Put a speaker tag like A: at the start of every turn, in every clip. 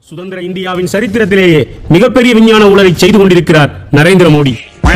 A: சுதந்திர இந்தியாவின் சரித்திரத்திலேயே மிகப்பெரிய விஞ்ஞான ஊழலை செய்து கொண்டிருக்கிறார் Narendra Modi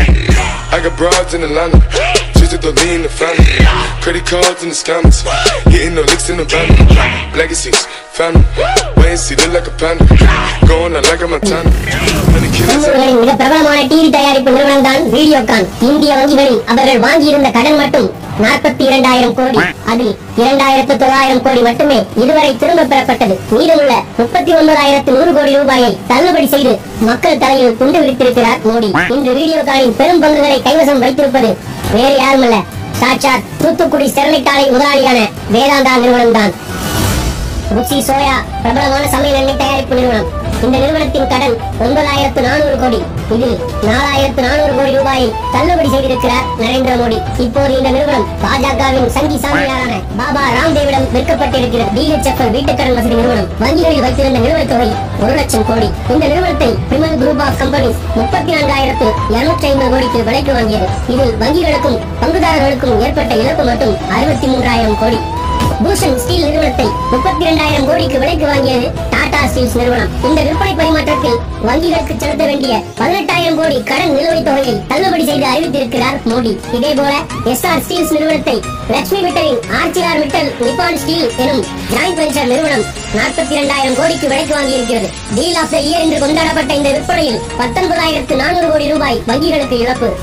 B: I got broads in Atlanta. Just to lean the family. Credit cards and the scammers. Getting no licks in the van. Legacies, family. Wait and see, look like a panda. Going out like a Montana. And the killers.
C: தொண்ணூறுகளின் மிக பிரபலமான TV தயாரிப்பு நிறுவனம் தான் வீடியோகான் இந்திய வங்கிகளில் அவர்கள் வாங்கியிருந்த கடன் மட்டும் நாற்பத்தி இரண்டாயிரம் கோடி அதில் இரண்டாயிரத்து தொள்ளாயிரம் கோடி மட்டுமே இதுவரை திரும்ப பெறப்பட்டது மீதமுள்ள முப்பத்தி ஒன்பதாயிரத்து நூறு கோடி ரூபாயை தள்ளுபடி செய்து மக்கள் தலையில் துண்டு விரித்திருக்கிறார் மோடி இன்று வீடியோகானின் பெரும் பங்குகளை கைவசம் வைத்திருப்பது வேறு யாருமல்ல சாட்சாத் தூத்துக்குடி ஸ்டெர்லைட் ஆலை முதலாளியான வேதாந்தா நிறுவனம் தான் ருச்சி சோயா பிரபலமான சமையல் எண்ணெய் தயாரிப்பு நிறுவனம் இந்த நிறுவனத்தின் கடன் ஒன்பதாயிரத்து நானூறு கோடி இதில் நாலாயிரத்து நானூறு கோடி ரூபாயை தள்ளுபடி செய்திருக்கிறார் நரேந்திர மோடி இப்போது இந்த நிறுவனம் பாஜகவின் சங்கி சாமியாரான பாபா ராம்தேவிடம் விற்கப்பட்டிருக்கிறது டிஹெச்எஃப்எல் வீட்டுக்கடன் வசதி நிறுவனம் வங்கிகளில் வைத்திருந்த நிலுவைத் தொகை ஒரு லட்சம் கோடி இந்த நிறுவனத்தை பிரிமல் குரூப் ஆஃப் கம்பெனிஸ் முப்பத்தி நான்காயிரத்து இருநூற்றி ஐம்பது கோடிக்கு விலைக்கு வாங்கியது இதில் வங்கிகளுக்கும் பங்குதாரர்களுக்கும் ஏற்பட்ட இழப்பு மட்டும் அறுபத்தி மூன்றாயிரம் கோடி பூஷன் ஸ்டீல் நிறுவனத்தை முப்பத்தி இரண்டாயிரம் கோடிக்கு விலைக்கு வாங்கியது டாடா ஸ்டீல்ஸ் நிறுவனம் இந்த விற்பனை பரிமாற்றத்தில் வங்கிகளுக்கு செலுத்த வேண்டிய பதினெட்டாயிரம் கோடி கடன் நிலுவைத் தொகையை தள்ளுபடி செய்து அறிவித்திருக்கிறார் மோடி இதேபோல எஸ் ஆர் ஸ்டீல்ஸ் நிறுவனத்தை லட்சுமி மிட்டலின் ஆர்ச்சிஆர் மிட்டல் நிப்பான் ஸ்டீல் எனும் ஜாயிண்ட் வெஞ்சர் நிறுவனம் நாற்பத்தி இரண்டாயிரம் கோடிக்கு விலைக்கு வாங்கியிருக்கிறது டீல் ஆஃப் த இயர் என்று கொண்டாடப்பட்ட இந்த விற்பனையில் பத்தொன்பதாயிரத்து நானூறு கோடி ரூபாய் வங்கிகளுக்கு இழப்பு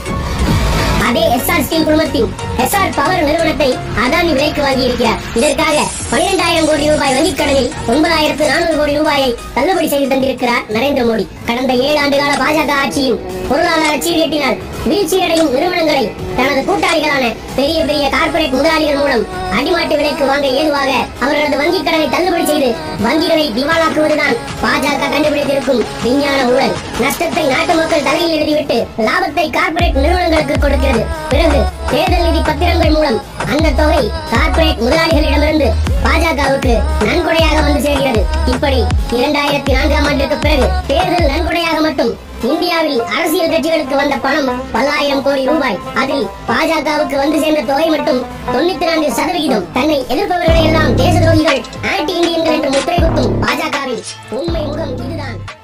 C: அதே எஸ்ஆர் ஸ்டீல் குழுமத்தின் எஸ்ஆர் பவர் நிறுவனத்தை அதானி விலைக்கு வாங்கியிருக்கிறார் இதற்காக பனிரெண்டாயிரம் கோடி ரூபாய் வங்கிக் கடனில் ஒன்பதாயிரத்து நானூறு கோடி ரூபாயை தள்ளுபடி செய்து தந்திருக்கிறார் நரேந்திர மோடி கடந்த ஏழு ஆண்டு கால பாஜக ஆட்சியின் பொருளாதார சீர்கேட்டினால் வீழ்ச்சியடையும் நிறுவனங்களை தனது கூட்டாளிகளான பெரிய பெரிய கார்ப்பரேட் முதலாளிகள் மூலம் அடிமாட்டு விலைக்கு வாங்க ஏதுவாக அவர்களது வங்கிக் கடனை தள்ளுபடி செய்து வங்கிகளை திவாலாக்குவதுதான் பாஜக கண்டுபிடித்திருக்கும் விஞ்ஞான ஊழல் நஷ்டத்தை நாட்டு மக்கள் தலையில் எழுதிவிட்டு லாபத்தை கார்ப்பரேட் நிறுவனங்களுக்கு கொடுக்கிறது பிறகு தேர்தல் நிதி பத்திரங்கள் மூலம் அந்த தொகை கார்ப்பரேட் முதலாளிகளிடமிருந்து பாஜகவுக்கு நன்கொடையாக வந்து சேர்கிறது இப்படி இரண்டாயிரத்தி நான்காம் ஆண்டிற்கு பிறகு தேர்தல் நன்கொடையாக மட்டும் இந்தியாவில் அரசியல் கட்சிகளுக்கு வந்த பணம் பல்லாயிரம் கோடி ரூபாய் அதில் பாஜகவுக்கு வந்து சேர்ந்த தொகை மட்டும் தொண்ணூத்தி நான்கு சதவிகிதம் தன்னை எதிர்ப்பவர்களை எல்லாம் தேச துரோகிகள் ஆன்டி இந்தியன்கள் என்று முத்திரை குத்தும் பாஜகவின் உண்மை முகம் இதுதான்